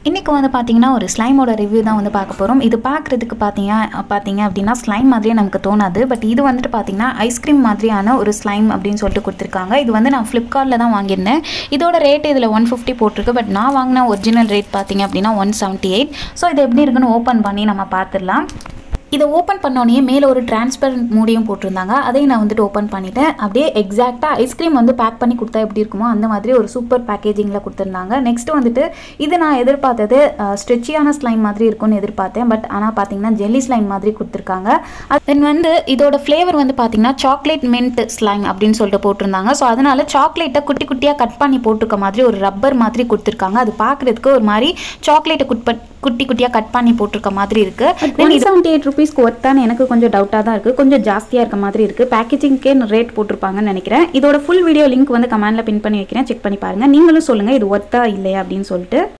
இன்றைக்கி வந்து பார்த்தீங்கன்னா ஒரு ஸ்லைமோட ரிவ்யூ தான் வந்து பார்க்க போகிறோம் இது பார்க்குறதுக்கு பார்த்தீங்க பார்த்தீங்க அப்படின்னா ஸ்லைம் மாதிரியே நமக்கு தோணாது பட் இது வந்துட்டு பார்த்தீங்கன்னா ஐஸ்கிரீம் மாதிரியான ஒரு ஸ்லைம் அப்படின்னு சொல்லிட்டு கொடுத்துருக்காங்க இது வந்து நான் ஃப்ளிப்கார்ட்டில் தான் வாங்கியிருந்தேன் இதோட ரேட் இதில் ஒன் ஃபிஃப்டி போட்டிருக்கு பட் நான் வாங்கின ஒரிஜினல் ரேட் பார்த்தீங்க அப்படின்னா ஒன் செவன்ட்டி எயிட் ஸோ இது எப்படி இருக்குன்னு ஓப்பன் பண்ணி நம்ம பார்த்துடலாம் இதை ஓப்பன் பண்ணோடனே மேலே ஒரு டிரான்ஸ்பரண்ட் மூடியும் போட்டிருந்தாங்க அதையும் நான் வந்துட்டு ஓப்பன் பண்ணிட்டேன் அப்படியே எக்ஸாக்டாக ஐஸ்கிரீம் வந்து பேக் பண்ணி கொடுத்தா எப்படி இருக்குமோ அந்த மாதிரி ஒரு சூப்பர் பேக்கேஜிங்கில் கொடுத்துருந்தாங்க நெக்ஸ்ட் வந்துட்டு இது நான் எதிர்பார்த்தது ஸ்ட்ரெச்சியான ஸ்லைம் மாதிரி இருக்கும்னு எதிர்பார்த்தேன் பட் ஆனால் பார்த்தீங்கன்னா ஜெல்லி ஸ்லைம் மாதிரி கொடுத்துருக்காங்க தென் வந்து இதோட ஃப்ளேவர் வந்து பார்த்தீங்கன்னா சாக்லேட் மின்ட் ஸ்லைம் அப்படின்னு சொல்லிட்டு போட்டிருந்தாங்க ஸோ அதனால சாக்லேட்டை குட்டி குட்டியாக கட் பண்ணி போட்டிருக்க மாதிரி ஒரு ரப்பர் மாதிரி கொடுத்துருக்காங்க அது பார்க்குறதுக்கு ஒரு மாதிரி சாக்லேட்டை குட் பட் குட்டி குட்டியாக கட் பண்ணி போட்டிருக்க மாதிரி இருக்கு ஒன் செவன்ட்டி எயிட் ருபீஸ்க்கு ஒர்த்தான எனக்கு கொஞ்சம் டவுட்டாக தான் இருக்குது கொஞ்சம் ஜாஸ்தியாக இருக்க மாதிரி இருக்குது பேக்கேஜிங்க்கே ரேட் போட்டிருப்பாங்கன்னு நினைக்கிறேன் இதோட ஃபுல் வீடியோ லிங்க் வந்து கமெண்ட்டில் பின் பண்ணி வைக்கிறேன் செக் பண்ணி பாருங்கள் நீங்களும் சொல்லுங்கள் இது ஒர்த்தா இல்லையா அப்படின்னு சொல்லிட்டு